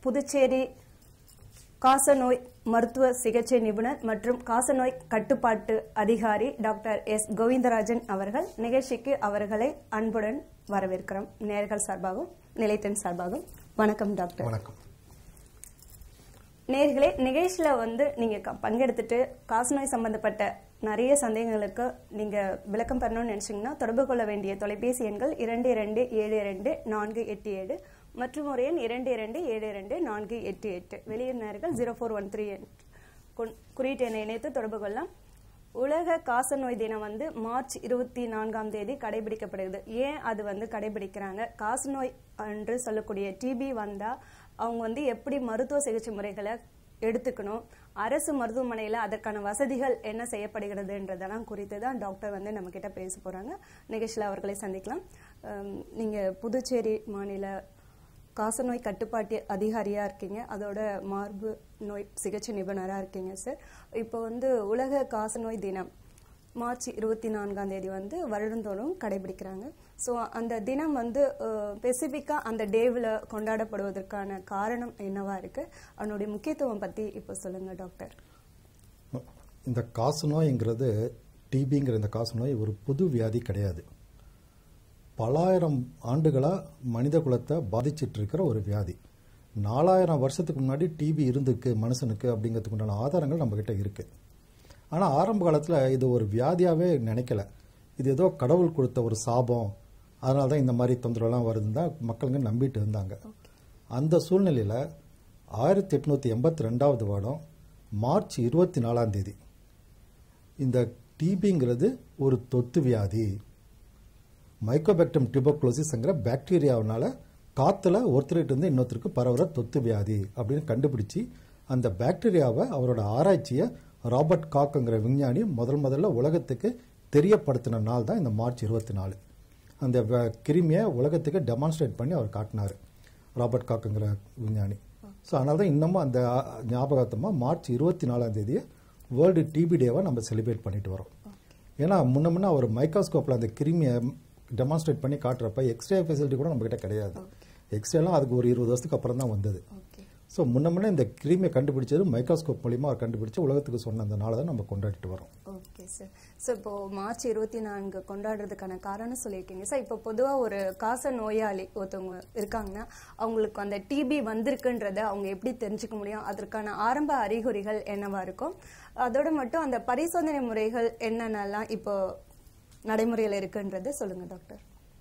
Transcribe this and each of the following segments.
புதுச்சேரி காசநோய் மருத்துவ சிகிச்சை நிபுணர் மற்றும் காசநோய் கட்டுப்பாட்டு அதிகாரி டாக்டர் எஸ் கோவிந்தராஜன் அவர்கள் நிகழ்ச்சிக்கு அவர்களை அன்புடன் வரவேற்கிறோம் நேர்கள் சார்பாகவும் நிலையத்தின் சார்பாகவும் வணக்கம் டாக்டர் வணக்கம் நேர்களே நிகழ்ச்சியில வந்து நீங்க க- பங்கெடுத்துட்டு காசநோய் சம்பந்தப்பட்ட நிறைய சந்தேகங்களுக்கு நீங்க விளக்கம் பெறணும்னு நினைச்சீங்கன்னா தொடர்பு கொள்ள வேண்டிய தொலைபேசி எண்கள் இரண்டு இரண்டு ஏழு இரண்டு நான்கு எட்டு ஏழு மற்றும் ஒரு எண் இரண்டு இரண்டு ஏழு இரண்டு நான்கு எட்டு எட்டு வெளியூர் நேர்கள் ஜீரோ ஃபோர் ஒன் த்ரீ குறியீட்டு எண்ணை இணைத்து தொடர்பு கொள்ளலாம் உலக காசநோய் தினம் வந்து மார்ச் இருபத்தி நான்காம் தேதி கடைபிடிக்கப்படுகிறது ஏன் அது வந்து கடைபிடிக்கிறாங்க காசநோய் என்று சொல்லக்கூடிய டிபி வந்தா அவங்க வந்து எப்படி மருத்துவ சிகிச்சை முறைகளை எடுத்துக்கணும் அரசு மருத்துவமனையில அதற்கான வசதிகள் என்ன செய்யப்படுகிறதுன்றதெல்லாம் குறித்து தான் டாக்டர் வந்து நம்ம கிட்ட பேச போறாங்க நிகழ்ச்சியில் அவர்களை சந்திக்கலாம் அம், நீங்க புதுச்சேரி மாநில காசநோய் கட்டுப்பாட்டு அதிகாரியா இருக்கீங்க அதோட மார்பு நோய் சிகிச்சை நிபுணரா இருக்கீங்க சார் இப்போ வந்து உலக காசநோய் தினம் மார்ச் இருபத்தி நான்காம் தேதி வந்து வருடந்தோறும் கடைபிடிக்கிறாங்க ஸோ அந்த தினம் வந்து ஸ்பெசிஃபிக்காக அந்த டேவில் கொண்டாடப்படுவதற்கான காரணம் என்னவா இருக்கு அதனுடைய முக்கியத்துவம் பத்தி இப்போ சொல்லுங்க டாக்டர் இந்த காசநோய்ங்கிறது டிபிங்கிற இந்த காசநோய் ஒரு புது வியாதி கிடையாது பலாயிரம் ஆண்டுகளாக மனித குலத்தை பாதிச்சிட்டு இருக்கிற ஒரு வியாதி நாலாயிரம் வருஷத்துக்கு முன்னாடி டிபி இருந்துக்கு மனுஷனுக்கு அப்படிங்கிறதுக்கு உண்டான ஆதாரங்கள் நம்மக்கிட்ட இருக்கு ஆனால் ஆரம்ப காலத்தில் இது ஒரு வியாதியாகவே நினைக்கல இது ஏதோ கடவுள் கொடுத்த ஒரு சாபம் அதனால தான் இந்த மாதிரி தொந்தரவுலாம் வருதுன்னு தான் மக்களுங்க நம்பிட்டு இருந்தாங்க அந்த சூழ்நிலையில் ஆயிரத்தி எட்நூற்றி எண்பத்தி ரெண்டாவது வருடம் மார்ச் இருபத்தி நாலாம் தேதி இந்த டிபிங்கிறது ஒரு தொத்து வியாதி மைக்கோபாக்டம் டியூபர்குலோசிஸ்ங்கிற பாக்டீரியாவினால காத்துல ஒருத்தர்கிட்ட இருந்து இன்னொருத்தருக்கு பரவுற தொத்து வியாதி அப்படின்னு கண்டுபிடிச்சு அந்த பாக்டீரியாவை அவரோட ஆராய்ச்சியை ராபர்ட் காக்குங்கிற விஞ்ஞானி முதல் முதல்ல உலகத்துக்கு தெரியப்படுத்தின நாள் தான் இந்த மார்ச் இருபத்தி நாலு அந்த வ- கிருமியை உலகத்துக்கு டெமான்ஸ்ட்ரேட் பண்ணி அவர் காட்டினார் ராபர்ட் காக்குங்கிற விஞ்ஞானி ஸோ அதனால தான் இன்னமும் அந்த அ, ஞாபகார்த்தமாக மார்ச் இருபத்தி நாலாம் தேதியை வேர்ல்டு டிபி டேவை நம்ம செலிப்ரேட் பண்ணிட்டு வரோம் ஏன்னா முன்ன முன்ன அவர் மைக்ரோஸ்கோப்பில் அந்த கிருமியை டெமான்ஸ்ட்ரேட் பண்ணி காட்டுறப்ப எக்ஸ்ரே ஃபெசிலிட்டி கூட நம்மக்கிட்ட கிடையாது எக்ஸ்ரேலாம் அதுக்கு ஒரு இருபது வருஷத்துக்கு அப்புறம் தான் வந்தது ஓகே ஸோ முன்ன முன்ன இந்த கிருமியை கண்டுபிடிச்சது மைக்ரோஸ்கோப் மூலியமா அவர் கண்டுபிடிச்சு உலகத்துக்கு சொன்ன அந்த நாளை தான் நம்ம கொண்டாடிட்டு வரோம் ஓகே சார் ஸோ இப்போ மார்ச் இருபத்தி நான்கு கொண்டாடுறதுக்கான காரணம் சொல்லியிருக்கீங்க சார் இப்போ பொதுவாக ஒரு காச நோயாளி ஒருத்தவங்க இருக்காங்கன்னா அவங்களுக்கு அந்த டிபி வந்திருக்குன்றத அவங்க எப்படி தெரிஞ்சுக்க முடியும் அதற்கான ஆரம்ப அறிகுறிகள் என்னவா இருக்கும் அதோட மட்டும் அந்த பரிசோதனை முறைகள் என்னென்னலாம் இப்போ நடைமுறையில் இருக்குன்றதை சொல்லுங்க டாக்டர்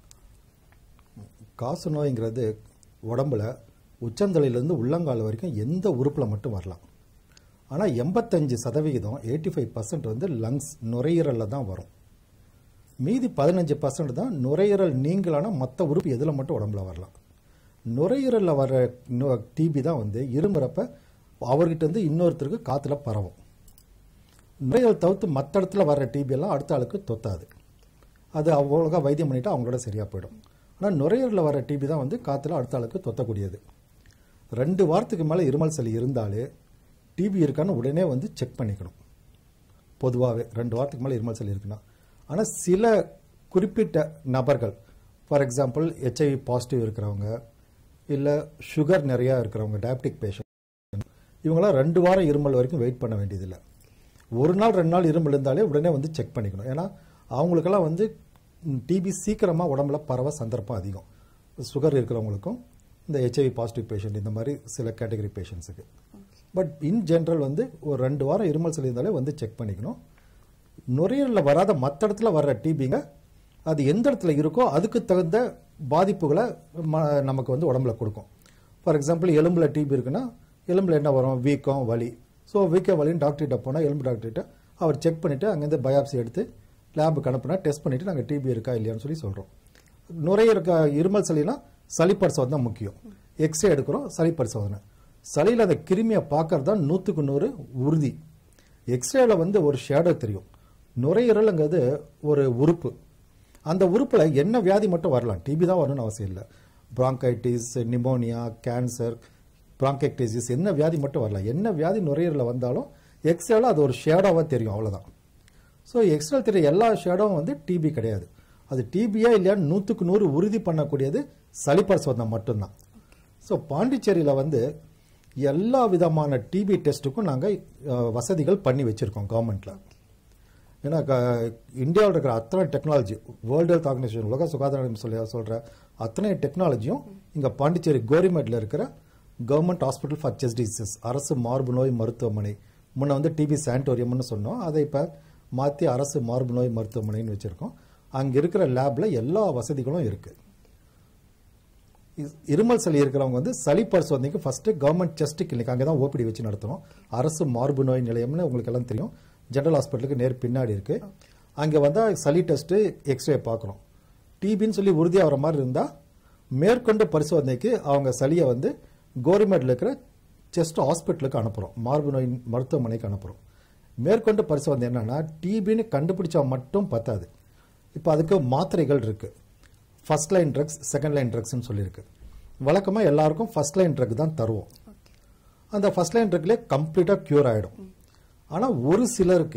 காசு நோய்ங்கிறது உடம்புல உச்சந்தலையிலேருந்து உள்ளங்கால் வரைக்கும் எந்த உறுப்பில் மட்டும் வரலாம் ஆனால் எண்பத்தஞ்சு சதவிகிதம் எயிட்டி ஃபைவ் பர்சன்ட் வந்து லங்ஸ் நுரையீரலில் தான் வரும் மீதி பதினஞ்சு பர்சன்ட் தான் நுரையீரல் நீங்களான மற்ற உறுப்பு எதில் மட்டும் உடம்புல வரலாம் நுரையீரலில் வர டிபி தான் வந்து இரும்புறப்ப அவர்கிட்ட இருந்து இன்னொருத்தருக்கு காற்றுல பரவும் நுரையீரல் தவிர்த்து மற்ற இடத்துல வர டிபி எல்லாம் அடுத்த ஆளுக்கு தொத்தாது அது அவ்வளோக்கா வைத்தியம் பண்ணிட்டா அவங்களோட சரியாக போயிடும் ஆனால் நுரையீரலில் வர டிபி தான் வந்து காற்றுல அடுத்த ஆளுக்கு தொத்தக்கூடியது ரெண்டு வாரத்துக்கு மேலே இருமல் சளி இருந்தாலே டிபி இருக்கான்னு உடனே வந்து செக் பண்ணிக்கணும் பொதுவாகவே ரெண்டு வாரத்துக்கு மேலே இருமல் சளி இருக்குன்னா ஆனால் சில குறிப்பிட்ட நபர்கள் ஃபார் எக்ஸாம்பிள் ஹெச்ஐவி பாசிட்டிவ் இருக்கிறவங்க இல்லை சுகர் நிறையா இருக்கிறவங்க டயபெட்டிக் பேஷண்ட் இவங்களாம் ரெண்டு வாரம் இருமல் வரைக்கும் வெயிட் பண்ண வேண்டியதில்லை ஒரு நாள் ரெண்டு நாள் இருமல் இருந்தாலே உடனே வந்து செக் பண்ணிக்கணும் ஏன்னா அவங்களுக்கெல்லாம் வந்து டிபி சீக்கிரமாக உடம்புல பரவ சந்தர்ப்பம் அதிகம் சுகர் இருக்கிறவங்களுக்கும் இந்த ஹெச்ஐவி பாசிட்டிவ் பேஷண்ட் இந்த மாதிரி சில கேட்டகரி பேஷண்ட்ஸுக்கு பட் இன் ஜென்ரல் வந்து ஒரு ரெண்டு வாரம் இருமல் சளி இருந்தாலே வந்து செக் பண்ணிக்கணும் நுரையீரலில் வராத மற்ற இடத்துல வர்ற டிபிங்க அது எந்த இடத்துல இருக்கோ அதுக்கு தகுந்த பாதிப்புகளை ம- நமக்கு வந்து உடம்புல கொடுக்கும் ஃபார் எக்ஸாம்பிள் எலும்புல டிபி இருக்குன்னா எலும்புல என்ன வரும் வீக்கம் வலி ஸோ வீக்கம் வலின்னு டாக்டர்கிட்ட போனால் எலும்பு டாக்டர்கிட்ட அவர் செக் பண்ணிவிட்டு அங்கேருந்து பயாப்சி எடுத்து லேபுக்கு அனுப்புனா டெஸ்ட் பண்ணிவிட்டு நாங்கள் டிபி இருக்கா இல்லையான்னு சொல்லி சொல்கிறோம் நுரையீரல் இருமல் சளினா சளி பரிசோதனை தான் முக்கியம் எக்ஸ்ரே எடுக்கிறோம் சளி பரிசோதனை சளியில் அந்த கிருமியை பார்க்கறது தான் நூற்றுக்கு நூறு உறுதி எக்ஸ்ரேல வந்து ஒரு ஷேடோ தெரியும் நுரையீரலுங்கிறது ஒரு உறுப்பு அந்த உறுப்புல என்ன வியாதி மட்டும் வரலாம் டிபி தான் வரணும்னு அவசியம் இல்லை bronchitis நிமோனியா கேன்சர் bronchiectasis என்ன வியாதி மட்டும் வரலாம் என்ன வியாதி நுரையீரலில் வந்தாலும் எக்ஸ்ரேல அது ஒரு ஷேடோவாக தெரியும் அவ்வளவுதான் ஸோ எக்ஸ்ரே தெரிய எல்லா ஷேடோவும் வந்து டிபி கிடையாது அது டிபியா இல்லையான்னு நூற்றுக்கு நூறு உறுதி பண்ணக்கூடியது சளி பரிசோதனை மட்டும்தான் ஸோ பாண்டிச்சேரியில் வந்து எல்லா விதமான டிபி டெஸ்ட்டுக்கும் நாங்கள் வசதிகள் பண்ணி வச்சுருக்கோம் கவர்மெண்ட்டில் ஏன்னா க- இந்தியாவில் இருக்கிற அத்தனை டெக்னாலஜி வேர்ல்டு ஹெல்த் ஆர்கனைசேஷன் உலக சுகாதார நிலையம் சொல்லி சொல்கிற அத்தனை டெக்னாலஜியும் இங்கே பாண்டிச்சேரி கோரிமேட்டில் இருக்கிற government hospital for chest diseases அரசு மார்பு நோய் மருத்துவமனை முன்ன வந்து டிபி சானிட்டோரியம்னு சொன்னோம் அதை இப்போ மாற்றி அரசு மார்பு நோய் மருத்துவமனைன்னு வச்சுருக்கோம் அங்கே இருக்கிற லேபில் எல்லா வசதிகளும் இருக்குது இ- இருமல் சளி இருக்கிறவங்க வந்து சளி பரிசோதனைக்கு ஃபர்ஸ்ட் கவர்மெண்ட் செஸ்ட் கிளினிக் அங்கே தான் ஓபிடி வச்சு நடத்தணும் அரசு மார்பு நோய் நிலையம்னு உங்களுக்கு எல்லாம் தெரியும் ஜெனரல் ஹாஸ்பிட்டலுக்கு நேர் பின்னாடி இருக்கு அங்கே வந்தால் சளி டெஸ்ட்டு எக்ஸ்ரே பார்க்கணும் டிபின்னு சொல்லி உறுதியாகிற மாதிரி இருந்தால் மேற்கொண்டு பரிசோதனைக்கு அவங்க சளியை வந்து கோரிமேட்டில் இருக்கிற செஸ்ட் ஹாஸ்பிட்டலுக்கு அனுப்புகிறோம் மார்பு நோய் மருத்துவமனைக்கு அனுப்புகிறோம் மேற்கொண்டு பரிசோதனை என்னன்னா டிபின்னு கண்டுபிடிச்சா மட்டும் பத்தாது இப்போ அதுக்கு மாத்திரைகள் இருக்குது first line drugs second line ட்ரக்ஸ்னு சொல்லியிருக்கு வழக்கமாக எல்லாருக்கும் ஃபர்ஸ்ட் லைன் ட்ரக் தான் தருவோம் அந்த ஃபர்ஸ்ட் லைன் ட்ரக்லேயே கம்ப்ளீட்டாக க்யூர் ஆகிடும் ஆனால் ஒரு சிலருக்கு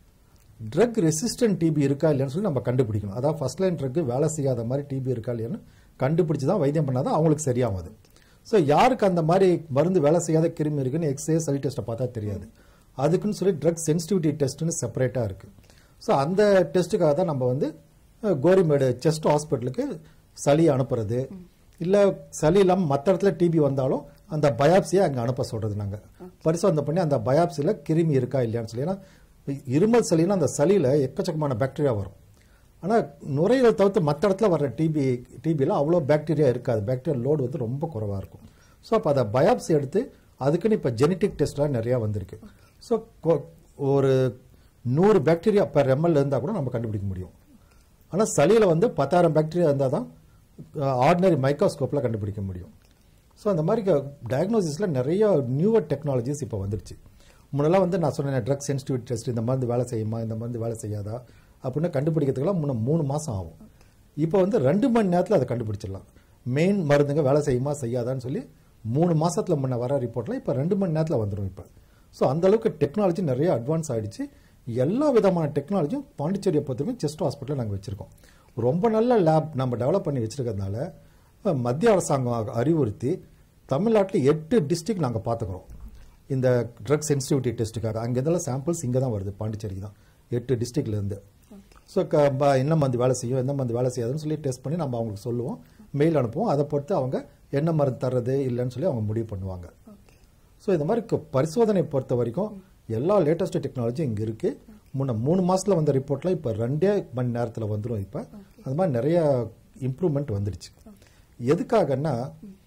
ட்ரக் ரெசிஸ்டன்ட் டிபி இருக்கா இல்லையான்னு சொல்லி நம்ம கண்டுபிடிக்கணும் அதாவது ஃபர்ஸ்ட் லைன் ட்ரக் வேலை செய்யாத மாதிரி டிபி இருக்கா இல்லையான்னு கண்டுபிடிச்சு தான் வைத்தியம் பண்ணாதான் அவங்களுக்கு சரியாகும் அது ஸோ யாருக்கு அந்த மாதிரி மருந்து வேலை செய்யாத கிருமி இருக்குன்னு எக்ஸ்ரே சளி டெஸ்ட்டை பார்த்தா தெரியாது அதுக்குன்னு சொல்லி ட்ரக் சென்சிட்டிவிட்டி டெஸ்ட்னு செப்பரேட்டாக இருக்குது ஸோ அந்த டெஸ்ட்டுக்காக தான் நம்ம வந்து அஹ், கோரிமேடு செஸ்ட் ஹாஸ்பிட்டலுக்கு சளி அனுப்புறது இல்லை சளி இல்லாமல் மற்ற இடத்துல டிபி வந்தாலும் அந்த பயாப்சியை அங்கே அனுப்ப சொல்கிறது நாங்கள் பரிசோதனை பண்ணி அந்த பயாப்சியில் கிருமி இருக்கா இல்லையான்னு சொல்லி ஏன்னா இருமல் சளின்னா அந்த சளியில் எக்கச்சக்கமான பாக்டீரியா வரும் ஆனால் நுரையீரல் தவிர்த்து மற்ற இடத்துல வர்ற டிபி டிபியில் அவ்வளோ பாக்டீரியா இருக்காது பாக்டீரியா லோடு வந்து ரொம்ப குறைவாக இருக்கும் ஸோ அப்போ அதை பயாப்சி எடுத்து அதுக்குன்னு இப்போ ஜெனட்டிக் டெஸ்ட்லாம் நிறையா வந்திருக்கு ஸோ ஒரு நூறு பாக்டீரியா பெர் எம்எல் இருந்தால் கூட நம்ம கண்டுபிடிக்க முடியும் ஆனால் சளியில் வந்து பத்தாயிரம் பாக்டீரியா இருந்தால் தான் ஆர்டினரி மைக்ரோஸ்கோப்பில் கண்டுபிடிக்க முடியும் ஸோ அந்த மாதிரி டயக்னோசிஸில் நிறைய நியூவர் டெக்னாலஜிஸ் இப்போ வந்துருச்சு முன்னெல்லாம் வந்து நான் சொன்னேன் ட்ரக் சென்சிட்டிவிட்டி டெஸ்ட் இந்த மருந்து வேலை செய்யுமா இந்த மருந்து வேலை செய்யாதா அப்படின்னு கண்டுபிடிக்கிறதுக்கெல்லாம் முன்ன மூணு மாதம் ஆகும் இப்போ வந்து ரெண்டு மணி நேரத்தில் அதை கண்டுபிடிச்சிடலாம் மெயின் மருந்துங்க வேலை செய்யுமா செய்யாதான்னு சொல்லி மூணு மாசத்துல முன்ன வர ரிப்போர்ட்லாம் இப்போ ரெண்டு மணி நேரத்தில் வந்துடும் இப்போ ஸோ அந்த அளவுக்கு டெக்னாலஜி நிறைய அட்வான்ஸ் ஆயிடுச்சு எல்லா விதமான டெக்னாலஜியும் பாண்டிச்சேரியை பொறுத்தவரைக்கும் செஸ்ட் ஹாஸ்பிட்டல் நாங்கள் வச்சிருக்கோம் ரொம்ப நல்ல லேப் நம்ம டெவலப் பண்ணி வச்சிருக்கிறதுனால அஹ், மத்திய அரசாங்கம் அறிவுறுத்தி தமிழ்நாட்டில் எட்டு டிஸ்ட்ரிக்ட் நாங்கள் பார்த்துக்குறோம் இந்த ட்ரக் சென்சிட்டிவிட்டி டெஸ்ட்டுக்காக அங்கே இருந்தாலும் சாம்பிள்ஸ் இங்கே தான் வருது பாண்டிச்சேரிக்கு தான் எட்டு டிஸ்ட்ரிக்ட்ல இருந்து ஸோ என்ன மருந்து வேலை செய்யும் எந்த மருந்து வேலை செய்யாதுன்னு சொல்லி டெஸ்ட் பண்ணி நம்ம அவங்களுக்கு சொல்லுவோம் மெயில் அனுப்புவோம் அதை பொறுத்து அவங்க என்ன மருந்து தர்றது இல்லைன்னு சொல்லி அவங்க முடிவு பண்ணுவாங்க ஸோ இந்த மாதிரி க- பரிசோதனை பொறுத்த வரைக்கும் எல்லா லேட்டஸ்ட் டெக்னாலஜி இங்கே இருக்கு முன்ன மூணு மாசத்துல வந்த ரிப்போர்ட்லாம் இப்போ ரெண்டே மணி நேரத்தில் வந்துடும் இப்போ அது மாதிரி நிறைய இம்ப்ரூவ்மெண்ட் வந்துடுச்சு எதுக்காகன்னா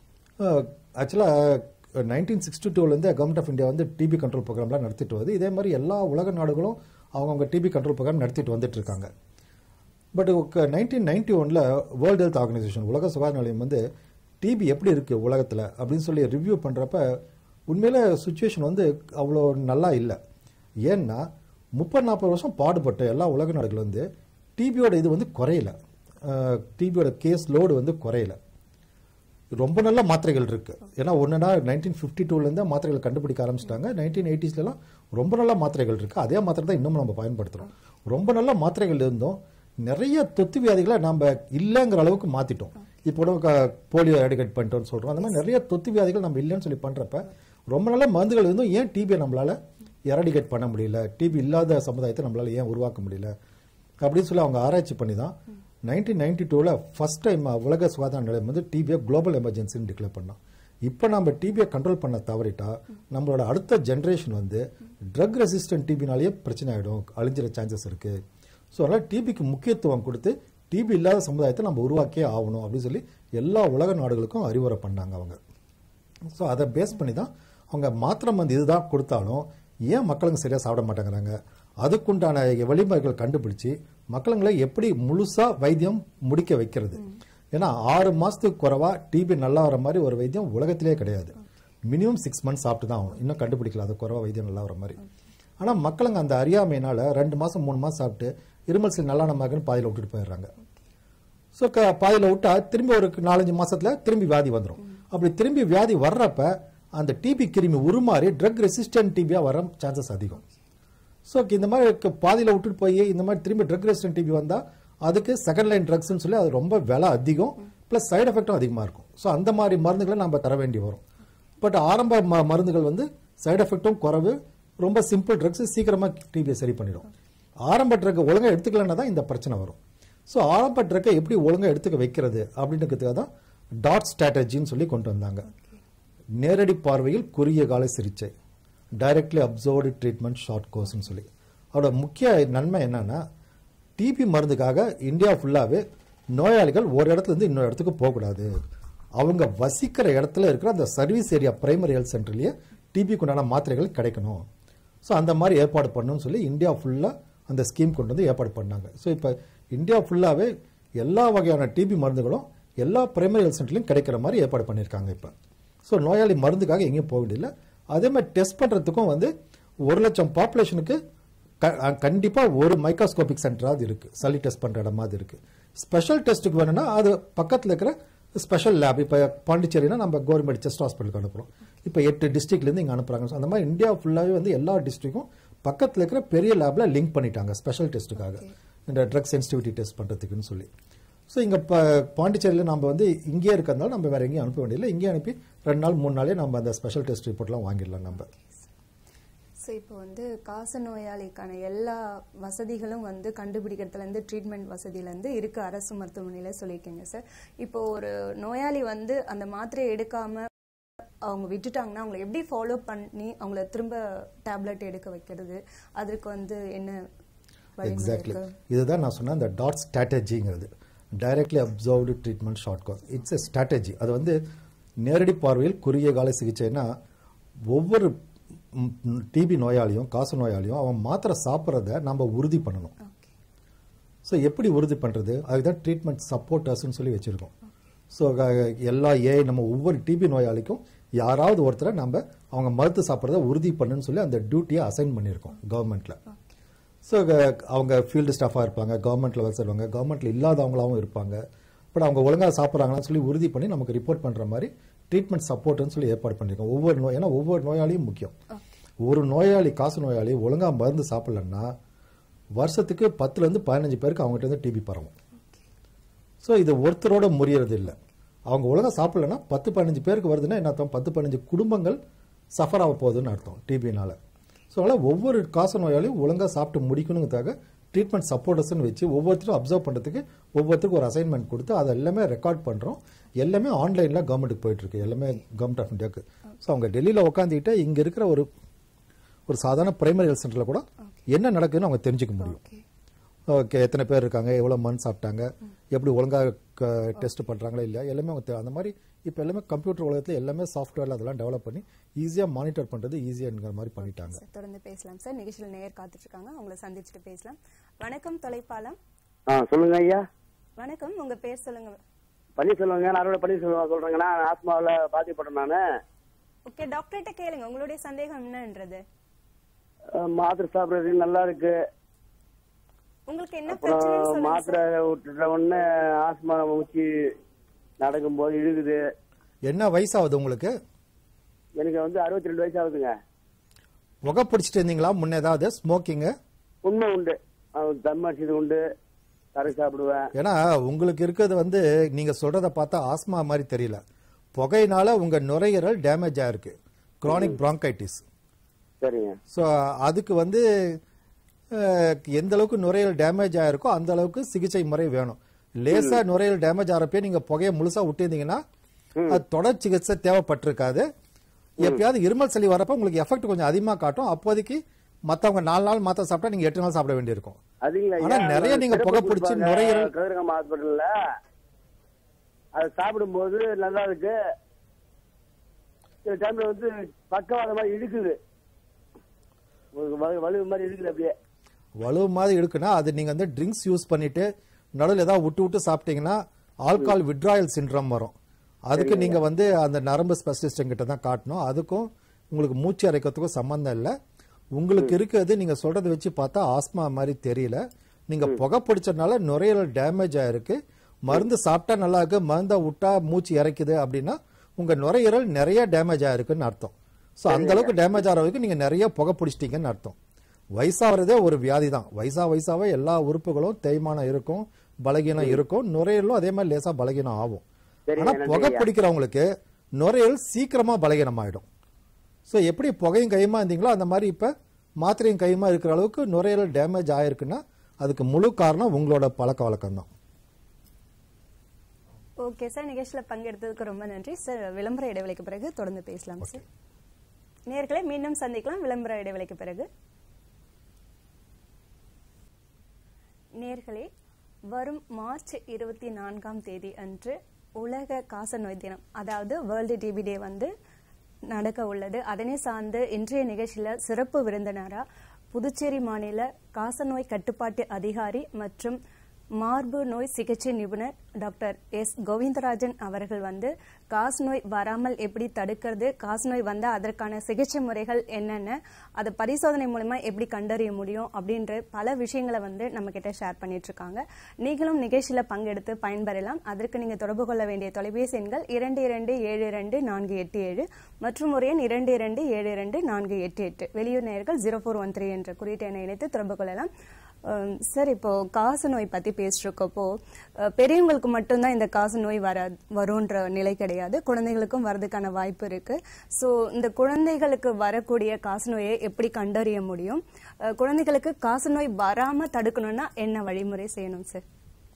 ஆக்சுவலாக நைன்டீன் சிக்ஸ்டி டூலேருந்து கவர்மெண்ட் ஆஃப் இந்தியா வந்து டிபி கண்ட்ரோல் ப்ரோக்ராம்லாம் நடத்திட்டு வருது இதே மாதிரி எல்லா உலக நாடுகளும் அவங்கவுங்க டிபி கண்ட்ரோல் ப்ரோக்ராம் நடத்திட்டு வந்துட்டு இருக்காங்க பட் நைன்டீன் நைன்டி ஒனில் வேர்ல்டு ஹெல்த் ஆர்கனைசேஷன் உலக சுகாதார நிலையம் வந்து டிபி எப்படி இருக்குது உலகத்தில் அப்படின்னு சொல்லி ரிவ்யூ பண்ணுறப்ப உண்மையில சுச்சுவேஷன் வந்து அவ்வளோ நல்லா இல்லை ஏன்னா முப்பது நாற்பது வருஷம் பாடுபட்ட எல்லா உலக நாடுகள் வந்து டிபியோட இது வந்து குறையல டிபியோட கேஸ் லோடு வந்து குறையல ரொம்ப நல்ல மாத்திரைகள் இருக்கு ஏன்னா ஒன்றுனா நைன்டீன் ஃபிஃப்டி டூலேருந்து மாத்திரைகள் கண்டுபிடிக்க ஆரம்பிச்சிட்டாங்க நைன்டீன் எயிட்டிஸ்லாம் ரொம்ப நல்ல மாத்திரைகள் இருக்கு அதே மாத்திரை தான் இன்னமும் நம்ம பயன்படுத்துகிறோம் ரொம்ப நல்ல மாத்திரைகள் இருந்தும் நிறைய தொத்து வியாதிகளை நம்ம இல்லைங்கிற அளவுக்கு மாத்திட்டோம் இப்போ கூட க- போலியோ எடிகேட் பண்ணிட்டோம்னு சொல்றோம் அந்த மாதிரி நிறைய தொத்து வியாதிகள் நம்ம இல்லைன்னு சொல்லி பண்றப்ப ரொம்ப நல்ல மருந்துகள் இருந்தும் ஏன் டிபியை நம்மளால எரடிகேட் பண்ண முடியல டிபி இல்லாத சமுதாயத்தை நம்மளால ஏன் உருவாக்க முடியல அப்படின்னு சொல்லி அவங்க ஆராய்ச்சி பண்ணி தான் நைன்டீன் நைன்டி டூவில் ஃபர்ஸ்ட் டைம் உலக சுகாதார நிலையம் வந்து டிபியை குளோபல் எமர்ஜென்சின்னு டிக்ளேர் பண்ணோம் இப்போ நம்ம டிபியை கண்ட்ரோல் பண்ண தவறிட்டா நம்மளோட அடுத்த ஜென்ரேஷன் வந்து ட்ரக் ரெசிஸ்டன்ட் டிபினாலேயே பிரச்சனை ஆகிடும் அழிஞ்சிற சான்சஸ் இருக்கு ஸோ அதனால் டிபிக்கு முக்கியத்துவம் கொடுத்து டிபி இல்லாத சமுதாயத்தை நம்ம உருவாக்கியே ஆகணும் அப்படின்னு சொல்லி எல்லா உலக நாடுகளுக்கும் அறிவுரை பண்ணாங்க அவங்க ஸோ அதை பேஸ் பண்ணி தான் அவங்க மாத்திரை மருந்து இதுதான் கொடுத்தாலும் ஏன் மக்களுங்க சரியாக சாப்பிட மாட்டேங்கிறாங்க அதுக்குண்டான வழிமுறைகள் கண்டுபிடிச்சு மக்களுங்களை எப்படி முழுசா வைத்தியம் முடிக்க வைக்கிறது ஏன்னா ஆறு மாசத்துக்கு குறைவா டிபி நல்லா வர மாதிரி ஒரு வைத்தியம் உலகத்திலே கிடையாது மினிமம் சிக்ஸ் மந்த்ஸ் சாப்பிட்டு தான் ஆகணும் இன்னும் கண்டுபிடிக்கல அது குறைவா வைத்தியம் நல்லா வர மாதிரி ஆனா மக்களுங்க அந்த அறியாமையினால ரெண்டு மாசம் மூணு மாசம் சாப்பிட்டு இருமல் சரி நல்லா நம்ம பாதியில் விட்டுட்டு போயிடுறாங்க ஸோ பாதியில் விட்டா திரும்பி ஒரு நாலஞ்சு மாசத்துல திரும்பி வியாதி வந்துடும் அப்படி திரும்பி வியாதி வர்றப்ப அந்த டிபி கிருமி உருமாறி ட்ரக் ரெசிஸ்டன்ட் டிபியா வர சான்சஸ் அதிகம் ஸோ இந்த மாதிரி க- பாதியில விட்டுட்டு போய் இந்த மாதிரி திரும்பி ட்ரக் ரெசிஸ்டன்ட் டிபி வந்தா அதுக்கு செகண்ட் லைன் ட்ரக்ஸ்னு சொல்லி அது ரொம்ப விலை அதிகம் ப்ளஸ் சைடு எஃபெக்டும் அதிகமாக இருக்கும் ஸோ அந்த மாதிரி மருந்துகளை நம்ம தர வேண்டி வரும் பட் ஆரம்ப ம- மருந்துகள் வந்து சைடு எஃபெக்ட்டும் குறைவு ரொம்ப சிம்பிள் ட்ரக்ஸ் சீக்கிரமா டிபியை சரி பண்ணிடும் ஆரம்ப ட்ரக் ஒழுங்கா எடுத்துக்கலன்னா தான் இந்த பிரச்சனை வரும் ஸோ ஆரம்ப ட்ரக்கை எப்படி ஒழுங்கா எடுத்துக்க வைக்கிறது அப்படின்றதுக்காக தான் டாட் ஸ்ட்ராட்டஜின்னு சொல்லி கொண்டு வந்தாங்க நேரடி பார்வையில் குறுகிய கால சிகிச்சை டைரக்ட்லி அப்சர்வ்டு ட்ரீட்மெண்ட் ஷார்ட் கோர்ஸ்னு சொல்லி அதோட முக்கிய நன்மை என்னன்னா டிபி மருந்துக்காக இந்தியா ஃபுல்லாவே நோயாளிகள் ஒரு இடத்துல இருந்து இன்னொரு இடத்துக்கு போகக்கூடாது அவங்க வசிக்கிற இடத்துல இருக்கிற அந்த சர்வீஸ் ஏரியா பிரைமரி ஹெல்த் சென்டர்லயே டிபிக்கு உண்டான மாத்திரைகள் கிடைக்கணும் ஸோ அந்த மாதிரி ஏற்பாடு பண்ணணும்னு சொல்லி இந்தியா ஃபுல்லாக அந்த ஸ்கீம் கொண்டு வந்து ஏற்பாடு பண்ணாங்க ஸோ இப்போ இந்தியா ஃபுல்லாகவே எல்லா வகையான டிபி மருந்துகளும் எல்லா பிரைமரி ஹெல்த் சென்டர்லையும் கிடைக்கிற மாதிரி ஏற்பாடு பண்ணியிருக்காங்க இப்போ ஸோ நோயாளி மருந்துக்காக எங்கேயும் போக வேண்டியதில்லை அதே மாதிரி டெஸ்ட் பண்ணுறதுக்கும் வந்து ஒரு லட்சம் பாப்புலேஷனுக்கு கண்டிப்பாக ஒரு மைக்ரோஸ்கோபிக் சென்டராவது இருக்குது சளி டெஸ்ட் பண்ணுற இடமாவது இருக்குது ஸ்பெஷல் டெஸ்ட்டுக்கு வேணும்னா அது பக்கத்தில் இருக்கிற ஸ்பெஷல் லேப் இப்போ பாண்டிச்சேரினா நம்ம கவர்மெண்ட் செஸ்ட் ஹாஸ்பிட்டலுக்கு அனுப்புகிறோம் இப்போ எட்டு டிஸ்ட்ரிக்ட்லேருந்து இங்கே அனுப்புகிறாங்க So, அந்த மாதிரி இந்தியா ஃபுல்லாகவே வந்து எல்லா டிஸ்ட்ரிக்கும் பக்கத்தில் இருக்கிற பெரிய லேபில் லிங்க் பண்ணிட்டாங்க ஸ்பெஷல் டெஸ்ட்டுக்காக இந்த ட்ரக் சென்சிட்டிவிட்டி டெஸ்ட் பண்ணுறதுக்குன்னு சொல்லி ஸோ இங்கே இப்போ பாண்டிச்சேரியில் நம்ம வந்து இங்கேயே இருக்கிறதுனால நம்ம வேற எங்கேயும் அனுப்ப வேண்டியதில்லை இங்கேயே அனுப்பி ரெண்டு நாள் மூணு நாளே நம்ம அந்த ஸ்பெஷல் டெஸ்ட் ரிப்போர்ட்லாம் வாங்கிடலாம் நம்ம ஸோ இப்போ வந்து காச நோயாளிக்கான எல்லா வசதிகளும் வந்து கண்டுபிடிக்கிறதுலேருந்து ட்ரீட்மெண்ட் வசதியிலேருந்து இருக்கு அரசு மருத்துவமனையில் சொல்லியிருக்கீங்க சார் இப்போ ஒரு நோயாளி வந்து அந்த மாத்திரையை எடுக்காம அவங்க விட்டுட்டாங்கன்னா அவங்களை எப்படி ஃபாலோ பண்ணி அவங்கள திரும்ப டேப்லெட் எடுக்க வைக்கிறது அதற்கு வந்து என்ன வழிமுறை எக்ஸாக்ட்லி இருக்கு இதுதான் நான் சொன்ன அந்த டாட் ஸ்ட்ராட்டஜிங்கிறது directly observed treatment short course it's a strategy அது வந்து நேரடி பார்வையில் குறுகிய கால சிகிச்சைனா ஒவ்வொரு டிபி நோயாளியும் காச நோயாளியும் அவன் மாத்திரை சாப்பிட்றத நம்ம உறுதி பண்ணணும் ஓகே ஸோ எப்படி உறுதி பண்ணுறது அதுதான் ட்ரீட்மெண்ட் சப்போர்ட்டர்ஸ்னு சொல்லி வச்சுருக்கோம் ஸோ எல்லா ஏ நம்ம ஒவ்வொரு டிபி நோயாளிக்கும் யாராவது ஒருத்தரை நம்ம அவங்க மருத்து சாப்பிட்றத உறுதி பண்ணுன்னு சொல்லி அந்த டியூட்டியை அசைன் பண்ணியிருக்கோம் கவர்மெண்ட்டில் ஸோ அவங்க ஃபீல்டு ஸ்டாஃபாக இருப்பாங்க கவர்மெண்ட்டில் வேலை செய்வாங்க கவர்மெண்ட்டில் இல்லாதவங்களாவும் இருப்பாங்க பட் அவங்க ஒழுங்காக சாப்பிட்றாங்களான்னு சொல்லி உறுதி பண்ணி நமக்கு ரிப்போர்ட் பண்ணுற மாதிரி ட்ரீட்மெண்ட் சப்போர்ட்னு சொல்லி ஏற்பாடு பண்ணியிருக்கோம் ஒவ்வொரு நோய் ஏன்னா ஒவ்வொரு நோயாளியும் முக்கியம் ஒரு நோயாளி காசு நோயாளி ஒழுங்காக மருந்து சாப்பிடலன்னா வருஷத்துக்கு பத்துலேருந்து பதினஞ்சு பேருக்கு அவங்ககிட்ட இருந்து டிபி பரவும் ஸோ இது ஒருத்தரோட முறியறது இல்லை அவங்க ஒழுங்கா சாப்பிடலன்னா பத்து பதினஞ்சு பேருக்கு வருதுன்னா என்ன அர்த்தம் பத்து பதினஞ்சு குடும்பங்கள் சஃபர் ஆக போகுதுன்னு அர்த்தம் டிபினால ஸோ அதனால் ஒவ்வொரு காச நோயாளியும் ஒழுங்கா சாப்பிட்டு முடிக்கணுங்கிறதுக்காக ட்ரீட்மெண்ட் சப்போர்ட்டர்ஸ்னு வச்சு ஒவ்வொருத்தரும் அப்சர்வ் பண்ணுறதுக்கு ஒவ்வொருத்தருக்கும் ஒரு அசைன்மெண்ட் கொடுத்து அதை எல்லாமே ரெக்கார்ட் பண்ணுறோம் எல்லாமே ஆன்லைனில் கவர்மெண்ட்டுக்கு போயிட்டு இருக்கு எல்லாமே கவர்மெண்ட் ஆஃப் இந்தியாவுக்கு ஸோ அவங்க டெல்லியில் உட்காந்துக்கிட்டு இங்கே இருக்கிற ஒரு ஒரு சாதாரண பிரைமரி ஹெல்த் சென்டரில் கூட என்ன நடக்குதுன்னு அவங்க தெரிஞ்சுக்க முடியும் ஓகே ஓகே எத்தனை பேர் இருக்காங்க எவ்வளோ மண் சாப்பிட்டாங்க எப்படி ஒழுங்காக டெஸ்ட் பண்ணுறாங்களா இல்லையா எல்லாமே அவங்க தெ- அந்த மாதிரி இப்போ எல்லாமே கம்ப்யூட்டர் உலகத்தில் எல்லாமே சாஃப்ட்வேரில் அதெல்லாம் டெவலப் பண்ணி ஈஸியாக மானிட்டர் பண்ணுறது ஈஸியாகிற மாதிரி பண்ணிட்டாங்க சார் தொடர்ந்து பேசலாம் சார் நிகழ்ச்சியில் நேயர் காத்துட்டு இருக்காங்க அவங்கள சந்திச்சுட்டு பேசலாம் வணக்கம் தொலைப்பாலம் ஆ சொல்லுங்க ஐயா வணக்கம் உங்க பேர் சொல்லுங்க பன்னீர்செல்வங்க நான் அறுவடை பன்னீர்செல்வம் சொல்றேங்க நான் ஆத்மாவில் பாதிக்கப்பட்டேன் நான் ஓகே டாக்டர்கிட்ட கேளுங்க உங்களுடைய சந்தேகம் என்னன்றது மாத்திரை சாப்பிட்றது நல்லா இருக்கு உங்களுக்கு என்ன அப்புறம் பிரச்சனைன்னு சொல்லுங்க மாத்திரை விட்டுட்ட உடனே ஆஸ்மா மூச்சு நடக்கும்போது இழுகுது என்ன வயசாகுது உங்களுக்கு எனக்கு வந்து அறுபத்தி ரெண்டு வயசு ஆகுதுங்க புகை பிடிச்சிட்டு இருந்தீங்களா முன்ன ஏதாவது ஸ்மோக்கிங்கு உண்மை உண்டு அவன் தம் அடிச்சது உண்டு கரை சாப்பிடுவேன் ஏன்னா உங்களுக்கு இருக்கிறது வந்து நீங்கள் சொல்கிறத பார்த்தா ஆஸ்மா மாதிரி தெரியல புகையினால உங்கள் நுரையீரல் டேமேஜ் ஆயிருக்கு chronic bronchitis சரிங்க ஸோ அதுக்கு வந்து அஹ், எந்த அளவுக்கு நுரையீரல் டேமேஜ் ஆயிருக்கோ அந்த அளவுக்கு சிகிச்சை முறை வேணும் லேசா நுரையீரல் டேமேஜ் ஆகிறப்பே நீங்க புகையை முழுசா விட்டுருந்தீங்கன்னா அது தொடர் சிகிச்சை தேவைப்பட்டிருக்காது எப்பயாவது இருமல் சளி வரப்ப உங்களுக்கு எஃபெக்ட் கொஞ்சம் அதிகமா காட்டும் அப்போதைக்கு மத்தவங்க நாலு நாள் மாத்திரை சாப்பிட்டா நீங்க எட்டு நாள் சாப்பிட வேண்டியிருக்கும் அதுங்களா ஆனா நிறைய நீங்க புகை பிடிச்சு நுரையீரல் கதிரகம் ஹாஸ்பிட்டல்ல அது சாப்பிடும்போது நல்லா இருக்கு சில டைம்ல வந்து பக்கவாத மாதிரி இழுக்குது ஒரு வலு- வலு மாதிரி இழுக்குது அப்படியே வலு மாதிரி இருக்குன்னா அது நீங்க வந்து ட்ரிங்க்ஸ் யூஸ் பண்ணிட்டு நடுவில் ஏதாவது விட்டு விட்டு சாப்பிட்டீங்கன்னா ஆல்கால் விட்ராயல் சிண்ட்ரம் வரும் அதுக்கு நீங்க வந்து அந்த நரம்பு ஸ்பெஷலிஸ்ட் கிட்ட தான் காட்டணும் அதுக்கும் உங்களுக்கு மூச்சு அரைக்கிறதுக்கும் சம்பந்தம் இல்லை உங்களுக்கு இருக்கிறது நீங்க சொல்றதை வச்சு பார்த்தா ஆஸ்மா மாதிரி தெரியல நீங்க புகை பிடிச்சதுனால நுரையீரல் டேமேஜ் ஆயிருக்கு மருந்து சாப்பிட்டா நல்லா இருக்கு மருந்தை விட்டா மூச்சு இறைக்குது அப்படின்னா உங்க நுரையீரல் நிறைய டேமேஜ் ஆயிருக்குன்னு அர்த்தம் ஸோ அந்த அளவுக்கு டேமேஜ் ஆகிற வரைக்கும் நீங்க நிறைய புகை பிடிச்சிட்டீங்கன்னு அர்த்தம் வயசாகிறதே ஒரு வியாதி தான் வயசா வயசாவே எல்லா உறுப்புகளும் தேய்மானம் இருக்கும் பலகீனம் இருக்கும் நுரையீரலும் அதே மாதிரி லேசா பலகீனம் ஆகும் சரிங்க, ஆனா நன்றி புகை ஐயா. பிடிக்கிறவங்களுக்கு நுரையீரல் சீக்கிரமாக பலகீனமாயிடும் ஸோ எப்படி புகையும் கையுமா இருந்தீங்களோ அந்த மாதிரி இப்போ மாத்திரையும் கையுமா இருக்கிற அளவுக்கு நுரையீரல் டேமேஜ் ஆயிருக்குன்னா அதுக்கு முழு காரணம் உங்களோட பழக்க வழக்கம் தான் ஓகே சார் நிகழ்ச்சியில் பங்கெடுத்ததுக்கு ரொம்ப நன்றி சார் விளம்பர இடைவெளிக்கு பிறகு தொடர்ந்து பேசலாம் சார் நேர்களை மீண்டும் சந்திக்கலாம் விளம்பர இடைவெளிக்கு பிறகு நேர்களே வரும் மார்ச் இருபத்தி நான்காம் தேதி அன்று உலக காசநோய் தினம் அதாவது வேர்ல்டு டிபி டே வந்து நடக்க உள்ளது அதனை சார்ந்து இன்றைய நிகழ்ச்சியில சிறப்பு விருந்தினரா புதுச்சேரி மாநில காசநோய் கட்டுப்பாட்டு அதிகாரி மற்றும் மார்பு நோய் சிகிச்சை நிபுணர் டாக்டர் எஸ் கோவிந்தராஜன் அவர்கள் வந்து காசநோய் வராமல் எப்படி தடுக்கிறது காசநோய் வந்தால் அதற்கான சிகிச்சை முறைகள் என்னென்ன அதை பரிசோதனை மூலமா எப்படி கண்டறிய முடியும் அப்படின்ற பல விஷயங்களை வந்து நம்ம கிட்ட ஷேர் பண்ணிட்டு இருக்காங்க நீங்களும் நிகழ்ச்சியில பங்கெடுத்து பயன்பெறலாம் அதற்கு நீங்க தொடர்பு கொள்ள வேண்டிய தொலைபேசி எண்கள் இரண்டு இரண்டு ஏழு இரண்டு நான்கு எட்டு ஏழு மற்றும் ஒரு எண் இரண்டு இரண்டு ஏழு இரண்டு நான்கு எட்டு எட்டு வெளியூர் நேயர்கள் ஜீரோ ஃபோர் ஒன் த்ரீ என்ற குறியீட்டு எண்ணை இணைத்து தொடர்பு கொள்ளலாம் அம், சார் இப்போ காச நோய் பத்தி பேசிருக்கப்போ அஹ், பெரியவங்களுக்கு மட்டும்தான் இந்த காச நோய் வர வரும்ன்ற நிலை கிடையாது குழந்தைகளுக்கும் வரதுக்கான வாய்ப்பு இருக்கு ஸோ இந்த குழந்தைகளுக்கு வரக்கூடிய காச நோயை எப்படி கண்டறிய முடியும் அஹ், குழந்தைகளுக்கு காச நோய் வராம தடுக்கணும்னா என்ன வழிமுறை செய்யணும் சார்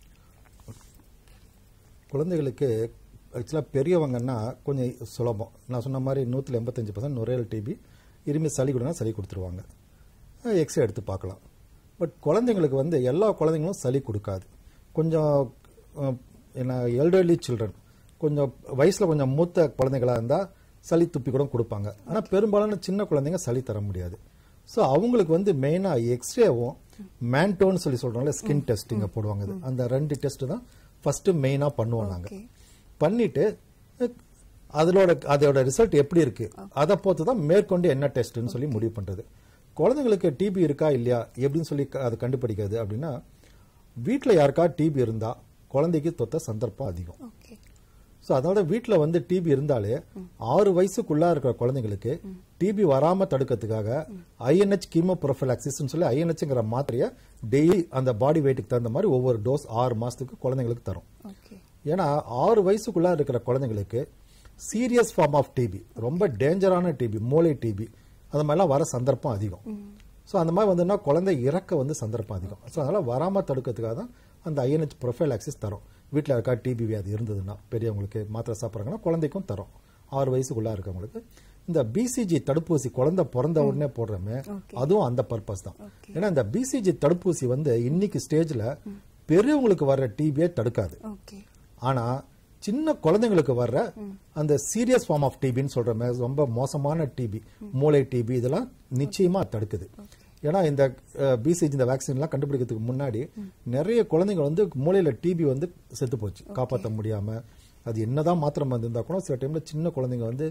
குழந்தைகளுக்கு ஆக்சுவலாக பெரியவங்கன்னா கொஞ்சம் சுலபம் நான் சொன்ன மாதிரி நூற்றில் எண்பத்தஞ்சு பர்சன்ட் நுரையீரல் டிபி இருமி சளி கொடுனா சளி கொடுத்துருவாங்க எக்ஸ்ரே எடுத்து பார்க்கலாம் பட் குழந்தைங்களுக்கு வந்து எல்லா குழந்தைங்களும் சளி கொடுக்காது கொஞ்சம் அஹ், என்ன எல்டர்லி சில்ட்ரன் கொஞ்சம் வயசில் கொஞ்சம் மூத்த குழந்தைங்களா இருந்தால் சளி துப்பி கூட கொடுப்பாங்க ஆனால் பெரும்பாலான சின்ன குழந்தைங்க சளி தர முடியாது ஸோ அவங்களுக்கு வந்து மெயினாக எக்ஸ்ரேவும் மேன்டோன்னு சொல்லி சொல்கிறோம்ல ஸ்கின் டெஸ்டிங்க போடுவாங்க அது. அந்த ரெண்டு டெஸ்ட் தான் ஃபஸ்ட்டு மெயினாக பண்ணுவோம் நாங்கள் Okay. பண்ணிட்டு அஹ், அதோட அதோட ரிசல்ட் எப்படி இருக்கு அதை பொறுத்து தான் மேற்கொண்டு என்ன டெஸ்ட்னு சொல்லி முடிவு பண்றது குழந்தைங்களுக்கு டிபி இருக்கா இல்லையா எப்படின்னு சொல்லி க- அதை கண்டுபிடிக்காது அப்படின்னா வீட்டில் யாருக்கா டிபி இருந்தா குழந்தைக்கு தொத்த சந்தர்ப்பம் அதிகம் ஓகே ஸோ அதனால வீட்டில் வந்து டிபி இருந்தாலே ஆறு வயசுக்குள்ளா இருக்கிற குழந்தைங்களுக்கு டிபி வராம தடுக்கிறதுக்காக ஐஎன்ஹெச் கீமோ ப்ரொஃபலாக்சிஸ்னு சொல்லி ஐஎன்ஹெச்ங்கிற மாத்திரையை டெய்லி அந்த பாடி வெயிட்டுக்கு தகுந்த மாதிரி ஒவ்வொரு டோஸ் ஆறு மாசத்துக்கு குழந்தைங்களுக்கு தரும் ஓகே ஏன்னா ஆறு வயசுக்குள்ள இருக்கிற குழந்தைங்களுக்கு சீரியஸ் ஃபார்ம் ஆஃப் டிபி ரொம்ப டேஞ்சரான டிபி மூளை டிபி அந்த மாதிரிலாம் வர சந்தர்ப்பம் அதிகம் ஸோ அந்த மாதிரி வந்துன்னா குழந்தை இறக்க வந்து சந்தர்ப்பம் அதிகம் ஸோ அதனால் வராமல் தடுக்கிறதுக்காக தான் அந்த ஐஎன்ஹெச் ப்ரொஃபைலாக்சிஸ் தரும் வீட்டில் இருக்கா டிபி வியாதி இருந்ததுன்னா பெரியவங்களுக்கு மாத்திரை சாப்பிட்றாங்கன்னா குழந்தைக்கும் தரும் ஆறு வயசுக்குள்ளே இருக்கவங்களுக்கு இந்த பிசிஜி தடுப்பூசி குழந்தை பிறந்த உடனே போடுறோமே அதுவும் அந்த பர்பஸ் தான் ஏன்னா இந்த பிசிஜி தடுப்பூசி வந்து இன்னைக்கு ஸ்டேஜில் பெரியவங்களுக்கு வர்ற டிபியை தடுக்காது ஓகே ஆனா சின்ன குழந்தைங்களுக்கு வர்ற அந்த சீரியஸ் ஃபார்ம் ஆஃப் டிபின்னு சொல்ற மாதிரி ரொம்ப மோசமான டிபி மூளை டிபி இதெல்லாம் நிச்சயமா தடுக்குது ஏன்னா இந்த பிசிஜி இந்த வேக்சின்லாம் கண்டுபிடிக்கிறதுக்கு முன்னாடி நிறைய குழந்தைங்க வந்து மூளையில டிபி வந்து செத்து போச்சு காப்பாற்ற முடியாம அது என்னதான் மாத்திரை மருந்து இருந்தா கூட சில டைம்ல சின்ன குழந்தைங்க வந்து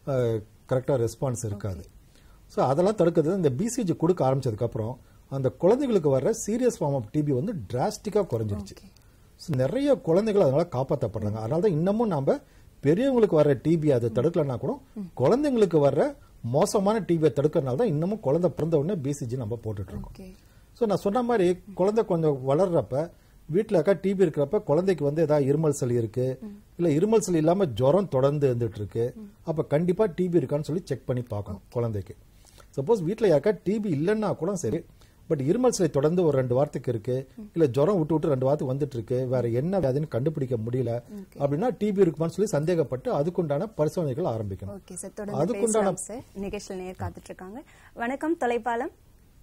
கரெக்டா ரெஸ்பான்ஸ் இருக்காது ஸோ அதெல்லாம் தடுக்கிறது இந்த பிசிஜி கொடுக்க ஆரம்பிச்சதுக்கு அப்புறம் அந்த குழந்தைங்களுக்கு வர்ற சீரியஸ் ஃபார்ம் ஆஃப் டிபி வந்து டிராஸ்டிக்கா குறைஞ்சிருச்சு So, நிறைய குழந்தைகள் அதனால காப்பாற்றப்படுறாங்க அதனால தான் இன்னமும் நாம பெரியவங்களுக்கு வர்ற டிபி அதை தடுக்கலன்னா கூட குழந்தைங்களுக்கு வர்ற மோசமான டிபியை தடுக்கிறதுனால தான் இன்னமும் குழந்தை பிறந்த உடனே பிசிஜி நம்ம போட்டுட்டு இருக்கோம் ஓகே ஸோ நான் சொன்ன மாதிரி குழந்தை கொஞ்சம் வளர்றப்ப வீட்டில் இருக்கா டிபி இருக்கிறப்ப குழந்தைக்கு வந்து ஏதாவது இருமல் சளி இருக்கு இல்ல இருமல் சளி இல்லாம ஜுரம் தொடர்ந்து இருந்துட்டு இருக்கு அப்ப கண்டிப்பா டிபி இருக்கான்னு சொல்லி செக் பண்ணி பார்க்கணும் குழந்தைக்கு சப்போஸ் வீட்டில் யாருக்கா டிபி இல்லைன்னா கூட சரி பட் இருமல் சளி தொடர்ந்து ஒரு ரெண்டு வாரத்துக்கு இருக்கு இல்ல ஜுரம் விட்டு விட்டு ரெண்டு வாரத்துக்கு வந்துட்டு இருக்கு வேற என்ன வியாதின்னு கண்டுபிடிக்க முடியல அப்படின்னா டிபி இருக்குமான்னு சொல்லி சந்தேகப்பட்டு அதுக்குண்டான பரிசோதனைகள் ஆரம்பிக்கணும் ஓகே சார் தொடர்ந்து அதுக்குண்டான பேசலாம் சார் நிகழ்ச்சியில் நேர் காத்துட்டு இருக்காங்க வணக்கம் தொலைப்பாலம்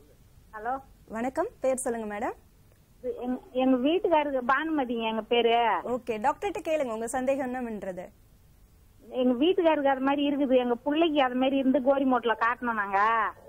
ஹலோ வணக்கம் பேர் சொல்லுங்க மேடம் இது எங்க- எங்க வீட்டுக்காருக்கு பானுமதிங்க எங்க பேரு ஓகே டாக்டர்கிட்ட கேளுங்க உங்க சந்தேகம் என்னன்றது எங்க வீட்டுக்காருக்கு அது மாதிரி இருக்குது எங்க பிள்ளைக்கு அது மாதிரி இருந்து கோரிமோட்ல காட்டணும் நாங்க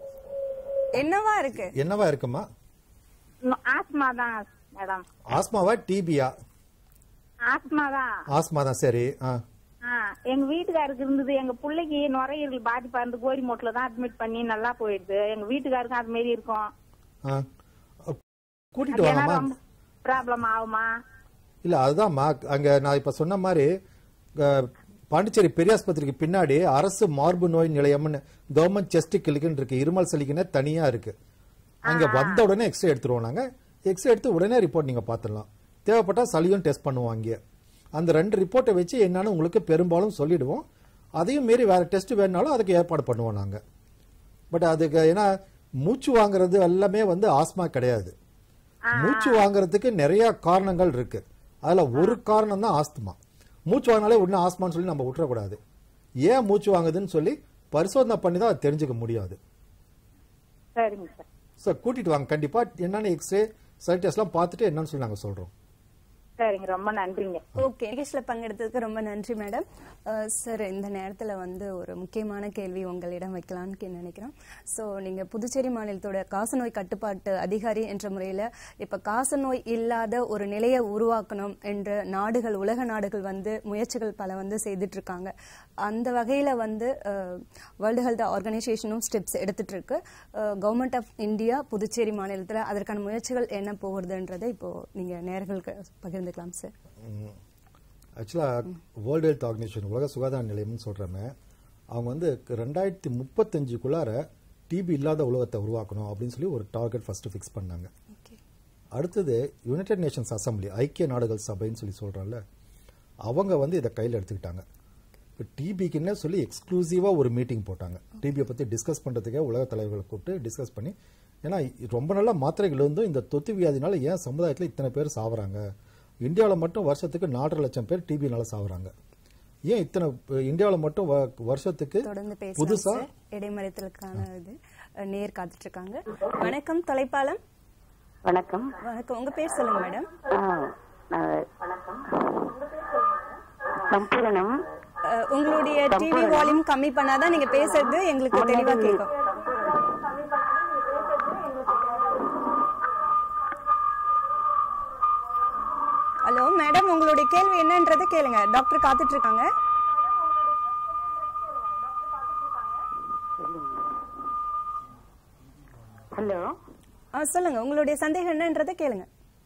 என்னவா இருக்கு என்னவா இருக்குமா இன்னும் ஆஸ்மா தான் மேடம் ஆஸ்மாவா டிபியா ஆஸ்மா தான் ஆஸ்மா தான் சரி ஆ ஆ, எங்க வீட்டுக்காருக்கு இருந்தது எங்க பிள்ளைக்கு நுரையீரல் பாதிப்பா இருந்து கோரிமோட்ல தான் அட்மிட் பண்ணி நல்லா போயிடுது எங்க வீட்டுக்காருக்கும் அது மாதிரி இருக்கும் ஆ. கூட்டிட்டு அது ஏன்னா வாங்கம்மா ரொம்ப ப்ராப்ளம் ஆகுமா இல்ல அதுதான்மா அங்க நான் இப்ப சொன்ன மாதிரி அஹ், பாண்டிச்சேரி பெரியாஸ்பத்திரிக்கு பின்னாடி அரசு மார்பு நோய் நிலையம்னு கவர்மெண்ட் செஸ்ட் கிளிக்குன்னு இருக்கு இருமல் சலிக்குன்னு தனியா இருக்கு அங்க வந்த உடனே எக்ஸ்ரே எடுத்துருவோம் நாங்க எக்ஸ்ரே எடுத்து உடனே ரிப்போர்ட் நீங்க பாத்துடலாம் தேவைப்பட்டா சளியும் டெஸ்ட் பண்ணுவோம் அங்கே அந்த ரெண்டு ரிப்போர்ட்டை வச்சு என்னன்னு உங்களுக்கு பெரும்பாலும் சொல்லிடுவோம் அதையும் மீறி வேற டெஸ்ட் வேணுனாலும் அதுக்கு ஏற்பாடு பண்ணுவோம் நாங்க பட் அதுக்கு ஏன்னா மூச்சு வாங்குறது எல்லாமே வந்து ஆஸ்மா கிடையாது மூச்சு வாங்குறதுக்கு நிறைய காரணங்கள் இருக்கு அதுல ஒரு காரணம் தான் ஆஸ்துமா மூச்சு வாங்கினாலே உடனே ஆஸ்மான்னு சொல்லி நம்ம விட்டுறக்கூடாது ஏன் மூச்சு வாங்குதுன்னு சொல்லி பரிசோதனை பண்ணி தான் அது தெரிஞ்சுக்க முடியாது சரிங்க சார் ஸோ கூட்டிட்டு வாங்க கண்டிப்பா என்னென்ன எக்ஸ்ரே சைட் டெஸ்ட்லாம் பார்த்துட்டு என்னன்னு சொல்லி நாங்க சொல்றோம் சரிங்க ரொம்ப நன்றிங்க ஓகே நிகழ்ச்சியில் பங்கெடுத்ததுக்கு ரொம்ப நன்றி மேடம் சார் இந்த நேரத்தில் வந்து ஒரு முக்கியமான கேள்வி உங்களிடம் வைக்கலான்னு கே- நினைக்கிறேன் ஸோ நீங்கள் புதுச்சேரி மாநிலத்தோட காசநோய் கட்டுப்பாட்டு அதிகாரி என்ற முறையில் இப்போ காசநோய் இல்லாத ஒரு நிலையை உருவாக்கணும் என்ற நாடுகள் உலக நாடுகள் வந்து முயற்சிகள் பல வந்து செய்துட்டு இருக்காங்க அந்த வகையில் வந்து வேர்ல்டு ஹெல்த் ஆர்கனைசேஷனும் ஸ்டெப்ஸ் எடுத்துட்டு இருக்கு கவர்மெண்ட் ஆஃப் இந்தியா புதுச்சேரி மாநிலத்தில் அதற்கான முயற்சிகள் என்ன போகிறதுன்றதை இப்போ நீங்கள் நேர்களுக்கு பகிர்ந்துக்கலாம் சார் ஆக்சுவலாக வேர்ல்டு ஹெல்த் ஆர்கனைசேஷன் உலக சுகாதார நிலையம்னு சொல்கிறோமே அவங்க வந்து ரெண்டாயிரத்தி முப்பத்தஞ்சுக்குள்ளார டிபி இல்லாத உலகத்தை உருவாக்கணும் அப்படின்னு சொல்லி ஒரு டார்கெட் ஃபர்ஸ்ட் ஃபிக்ஸ் பண்ணாங்க ஓகே அடுத்தது யுனைடெட் நேஷன்ஸ் அசம்பிளி ஐக்கிய நாடுகள் சபைன்னு சொல்லி சொல்கிறோம்ல அவங்க வந்து இதை கையில் எடுத்துக்கிட்டாங்க இப்போ டிபிக்குன்னு சொல்லி எக்ஸ்க்ளூசிவாக ஒரு மீட்டிங் போட்டாங்க டிபியை பற்றி டிஸ்கஸ் பண்ணுறதுக்கே உலக தலைவர்களை கூப்பிட்டு டிஸ்கஸ் பண்ணி ஏன்னா ரொம்ப நல்ல மாத்திரைகள் இருந்தும் இந்த தொத்து வியாதினால ஏன் சமுதாயத்தில் இத்தனை பேர் சாவறாங்க இந்தியாவில் மட்டும் வருஷத்துக்கு நாலரை லட்சம் பேர் டிபினால சாவறாங்க ஏன் இத்தனை இந்தியாவில் மட்டும் வ- வருஷத்துக்கு தொடர்ந்து பேசலாம் புதுசா சார் இடைமறித்தலுக்கான இது அஹ், நேர் காத்துட்டு இருக்காங்க வணக்கம் தொலைப்பாளம் வணக்கம் வணக்கம் உங்க பேர் சொல்லுங்க மேடம் ஆ, நான் சம்பூரணம் அஹ், உங்களுடைய டிவி வால்யூம் கம்மி பண்ணாதான் நீங்க பேசுறது எங்களுக்கு தெளிவா கேட்கும் ஹலோ மேடம் உங்களுடைய கேள்வி என்னன்றதை கேளுங்க டாக்டர் காத்துட்டு இருக்காங்க ஹலோ அஹ், சொல்லுங்க உங்களுடைய சந்தேகம் என்னன்றதை கேளுங்க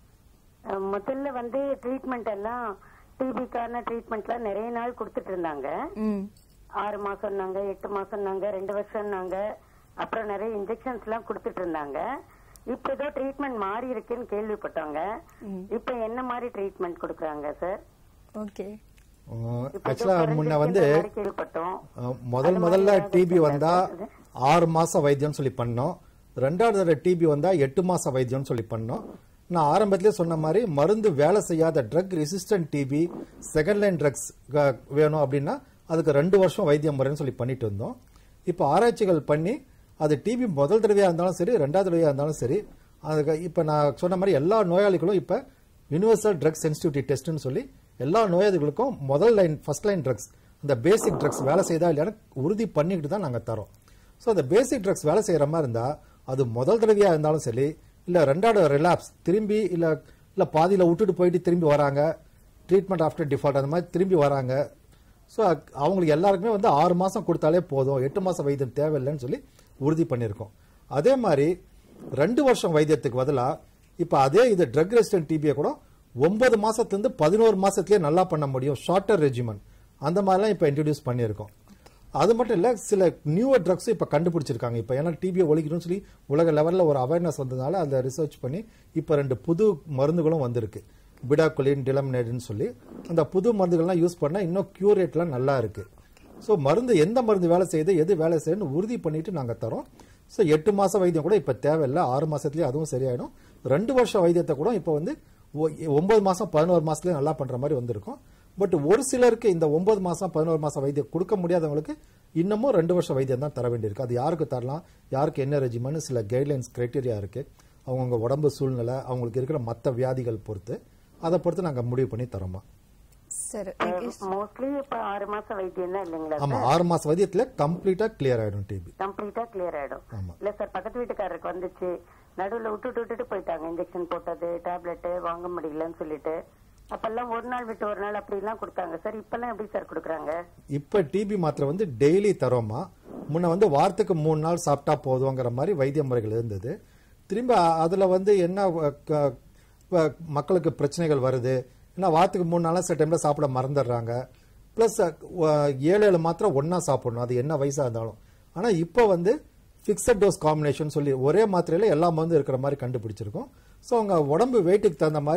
அஹ், முதல்ல வந்து ட்ரீட்மெண்ட் எல்லாம் டிபிக்கான ட்ரீட்மெண்ட்லாம் நிறைய நாள் கொடுத்துட்டு இருந்தாங்க ம் ஆறு மாசம்னாங்க எட்டு மாசம்னாங்க ரெண்டு வருஷம்னாங்க அப்புறம் நிறைய இன்ஜெக்ஷன்ஸ் எல்லாம் கொடுத்துட்டு இருந்தாங்க இப்ப ஏதோ ட்ரீட்மெண்ட் மாறி இருக்குன்னு கேள்விப்பட்டோங்க இப்ப என்ன மாதிரி ட்ரீட்மெண்ட் கொடுக்குறாங்க சார் ஓகே இப்ப ஏதோ ஆக்சுவலாக முன்ன வந்து குறைஞ்சிருக்குன்ற மாதிரி கேள்விப்பட்டோம் அஹ், முதல் முதல்ல டிபி வந்தா ஆறு மாசம் வைத்தியம்னு சொல்லி பண்ணோம் ரெண்டாவது தடவை டிபி வந்தா எட்டு மாசம் வைத்தியம்னு சொல்லி பண்ணோம் நான் ஆரம்பத்திலே சொன்ன மாதிரி மருந்து வேலை செய்யாத drug resistant TB second line drugs வேணும் அப்படின்னா அதுக்கு ரெண்டு வருஷம் வைத்தியம் முறைன்னு சொல்லி பண்ணிட்டு இருந்தோம் இப்போ ஆராய்ச்சிகள் பண்ணி அது டிபி முதல் தடவையா இருந்தாலும் சரி ரெண்டாவது தடவையா இருந்தாலும் சரி அதுக்கு இப்போ நான் சொன்ன மாதிரி எல்லா நோயாளிகளும் இப்போ யுனிவர்சல் ட்ரக் சென்சிட்டிவிட்டி டெஸ்ட்னு சொல்லி எல்லா நோயாளிகளுக்கும் முதல் லைன் ஃபர்ஸ்ட் லைன் ட்ரக்ஸ் அந்த பேசிக் ட்ரக்ஸ் வேலை செய்தா இல்லையான்னு உறுதி பண்ணிக்கிட்டு தான் நாங்கள் தரோம் ஸோ அந்த பேசிக் ட்ரக்ஸ் வேலை செய்கிற மாதிரி இருந்தால் அது முதல் தடவையா இருந்தாலும் சரி இல்லை ரெண்டாவது ரிலாப்ஸ் திரும்பி இல்லை இல்லை பாதியில் விட்டுட்டு போயிட்டு திரும்பி வராங்க ட்ரீட்மெண்ட் ஆஃப்டர் டிஃபால்ட் அந்த மாதிரி திரும்பி வராங்க ஸோ அவங்களுக்கு எல்லாருக்குமே வந்து ஆறு மாதம் கொடுத்தாலே போதும் எட்டு மாதம் வைத்தியம் தேவையில்லைன்னு சொல்லி உறுதி பண்ணியிருக்கோம் அதே மாதிரி ரெண்டு வருஷம் வைத்தியத்துக்கு பதிலாக இப்போ அதே இது ட்ரக் ரெசிஸ்டன்ட் டிபியை கூட ஒன்பது மாசத்துலேருந்து பதினோரு மாசத்துலயே நல்லா பண்ண முடியும் ஷார்ட்டர் ரெஜிமன் அந்த மாதிரிலாம் இப்போ இன்ட்ரடியூஸ் பண்ணியிருக்கோம் அது மட்டும் இல்லை சில நியூவர் ட்ரக்ஸ் இப்போ கண்டுபிடிச்சிருக்காங்க இப்போ ஏன்னா டிபியை ஒழிக்கணும்னு சொல்லி உலக லெவலில் ஒரு அவேர்னஸ் வந்ததுனால அதை ரிசர்ச் பண்ணி இப்போ ரெண்டு புது மருந்துகளும் வந்திருக்கு பிடாகுலின் டிலமினேட்னு சொல்லி அந்த புது மருந்துகள்லாம் யூஸ் பண்ணால் இன்னும் கியூர் ரேட்லாம் நல்லா இருக்கு ஸோ மருந்து எந்த மருந்து வேலை செய்யுது எது வேலை செய்யுதுன்னு உறுதி பண்ணிட்டு நாங்கள் தரோம் ஸோ எட்டு மாசம் வைத்தியம் கூட இப்போ தேவையில்லை ஆறு மாசத்துலயே அதுவும் சரியாயிடும் ரெண்டு வருஷம் வைத்தியத்தை கூட இப்போ வந்து ஒ- ஒன்பது மாசம் பதினோரு மாசத்துலயே நல்லா பண்ற மாதிரி வந்திருக்கும் பட் ஒரு சிலருக்கு இந்த ஒன்பது மாசம் பதினோரு மாசம் வைத்தியம் கொடுக்க முடியாதவங்களுக்கு இன்னமும் ரெண்டு வருஷம் வைத்தியம் தான் தர வேண்டியிருக்கு அது யாருக்கு தரலாம் யாருக்கு என்ன ரெஜிமன் சில கைட்லைன்ஸ் கிரைட்டீரியா இருக்கு அவங்கவுங்க உடம்பு சூழ்நிலை அவங்களுக்கு இருக்கிற மற்ற வியாதிகள் பொறுத்து அதை பொறுத்து நாங்கள் முடிவு பண்ணி தரோமா சார் மோஸ்ட்லி இப்ப ஆறு மாசம் வைத்தியம் தான் இல்லைங்களா ஆமா ஆறு மாசம் வைத்தியத்துல கம்ப்ளீட்டா கிளியர் ஆயிடும் டிபி கம்ப்ளீட்டா கிளியர் ஆயிடும் ஆமா. இல்ல சார் பக்கத்து வீட்டுக்காரருக்கு வந்துச்சு நடுவுல விட்டுட்டு விட்டுட்டு போயிட்டாங்க இன்ஜெக்ஷன் போட்டது டேப்லெட் வாங்க முடியலன்னு சொல்லிட்டு அப்பெல்லாம் ஒரு நாள் விட்டு ஒரு நாள் அப்படி எல்லாம் கொடுத்தாங்க சார் இப்பெல்லாம் எப்படி சார் கொடுக்குறாங்க இப்ப டிபி மாத்திரை வந்து டெய்லி தரோமா முன்ன வந்து வாரத்துக்கு மூணு நாள் சாப்பிட்டா போதுங்கிற மாதிரி வைத்திய முறைகள் இருந்தது திரும்ப அதுல வந்து என்ன அஹ், க- ப- மக்களுக்கு பிரச்சனைகள் வருது ஏன்னா வாரத்துக்கு மூணு நாளா சில டைம்ல சாப்பிட மறந்துடுறாங்க பிளஸ் ஏழு ஏழு மாத்திரை ஒண்ணா சாப்பிடணும் அது என்ன வயசா இருந்தாலும் ஆனா இப்போ வந்து ஃபிக்ஸட் டோஸ் காம்பினேஷன் சொல்லி ஒரே மாத்திரையில எல்லா மருந்தும் இருக்கிற மாதிரி கண்டுபிடிச்சிருக்கோம் ஸோ அவங்க உடம்பு வெயிட்டுக்கு தகுந்த மாதிரி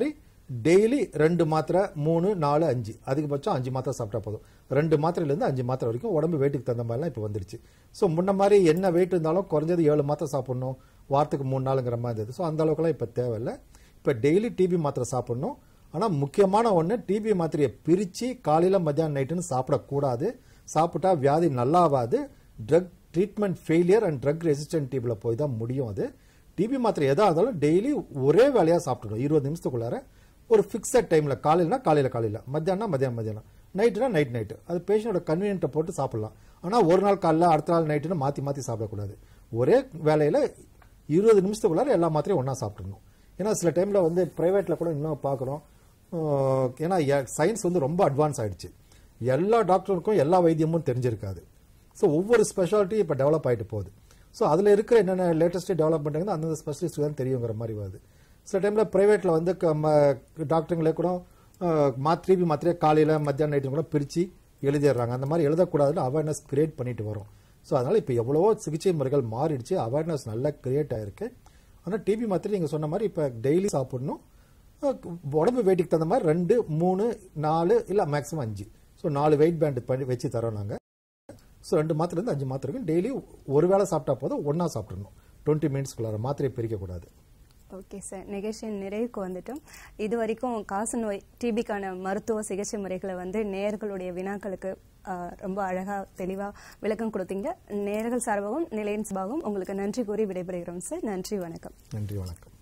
டெய்லி ரெண்டு மாத்திரை மூணு நாலு அஞ்சு அதிகபட்சம் அஞ்சு மாத்திரை சாப்பிட்டா போதும் ரெண்டு மாத்திரையிலேருந்து அஞ்சு மாத்திரை வரைக்கும் உடம்பு வெயிட்டுக்கு தகுந்த மாதிரிலாம் இப்போ வந்துருச்சு ஸோ முன்ன மாதிரி என்ன வெயிட் இருந்தாலும் குறைஞ்சது ஏழு மாத்திரை சாப்பிடணும் வாரத்துக்கு மூணு நாளுங்கிற மாதிரி இருந்தது ஸோ அந்த அளவுக்குலாம் இப்போ தேவையில்லை இப்போ டெய்லி டிபி மாத்திரை சாப்பிடணும் ஆனால் முக்கியமான ஒன்று டிபி மாத்திரையை பிரித்து காலையில் மத்தியானம் நைட்டுன்னு சாப்பிடக்கூடாது சாப்பிட்டா வியாதி நல்லாவாது drug treatment failure and drug resistant டிபியில் போய் தான் முடியும் அது டிபி மாத்திரை எதாக இருந்தாலும் டெய்லி ஒரே வேலையாக சாப்பிடணும் இருபது நிமிஷத்துக்குள்ளார ஒரு ஃபிக்ஸட் டைமில் காலையிலனா காலையில் காலையில் மத்தியானம் மத்தியானம் மத்தியானம் நைட்டுனா நைட் நைட்டு அது பேஷண்டோட கன்வீனியன்ட்டை போட்டு சாப்பிடலாம் ஆனால் ஒரு நாள் காலைல அடுத்த நாள் நைட்டுன்னு மாற்றி மாற்றி சாப்பிடக்கூடாது ஒரே வேலையில் இருபது நிமிஷத்துக்குள்ளார எல்லா மாத்திரையும் ஒன்றா சாப்பிடணும் ஏன்னா சில டைமில் வந்து ப்ரைவேட்டில் கூட இன்னும் பார்க்குறோம் ஏன்னா சயின்ஸ் வந்து ரொம்ப அட்வான்ஸ் ஆயிடுச்சு எல்லா டாக்டருக்கும் எல்லா வைத்தியமும் தெரிஞ்சிருக்காது ஸோ ஒவ்வொரு ஸ்பெஷாலிட்டியும் இப்போ டெவலப் ஆகிட்டு போகுது ஸோ அதில் இருக்கிற என்னென்ன லேட்டஸ்ட் டெவலப்மெண்ட் அந்தந்த ஸ்பெஷலிஸ்ட் தான் தெரியுங்கிற மாதிரி வருது சில டைமில் ப்ரைவேட்டில் வந்து க- ம- டாக்டருங்களே கூட அஹ், மாத்திரை மாத்திரையை காலையில் மத்தியானம் நைட்டு கூட பிரித்து எழுதிடுறாங்க அந்த மாதிரி எழுதக்கூடாதுன்னு அவேர்னஸ் கிரியேட் பண்ணிட்டு வரோம் ஸோ அதனால் இப்போ எவ்வளவோ சிகிச்சை முறைகள் மாறிடுச்சு அவேர்னஸ் நல்லா கிரியேட் ஆயிருக்கு ஆனால் டிபி மாத்திரை நீங்கள் சொன்ன மாதிரி இப்போ டெய்லி சாப்பிடணும் அஹ், உடம்பு வெயிட்டுக்கு தகுந்த மாதிரி ரெண்டு மூணு நாலு இல்லை மேக்ஸிமம் அஞ்சு ஸோ நாலு வெயிட் பேண்ட் பண்ணி வச்சு தரோம் நாங்கள் ஸோ ரெண்டு மாத்திரைலேருந்து அஞ்சு மாத்திரைக்கும் டெய்லி ஒரு வேளை சாப்பிட்டா போதும் ஒன்றா சாப்பிட்றணும் டுவெண்ட்டி மினிட்ஸ்க்குள்ளார மாத்திரையை பிரிக்கக்கூடாது ஓகே சார் நிகழ்ச்சியின் நிறைவுக்கு வந்துட்டோம் இது வரைக்கும் காச நோய் டிபிக்கான மருத்துவ சிகிச்சை முறைகளை வந்து நேயர்களுடைய வினாக்களுக்கு ஆஹ், ரொம்ப அழகா தெளிவா விளக்கம் கொடுத்தீங்க நேயர்கள் சார்பாகவும் நிலையின் சார்பாகவும் உங்களுக்கு நன்றி கூறி விடைபெறுகிறோம் சார் நன்றி வணக்கம் நன்றி வணக்கம்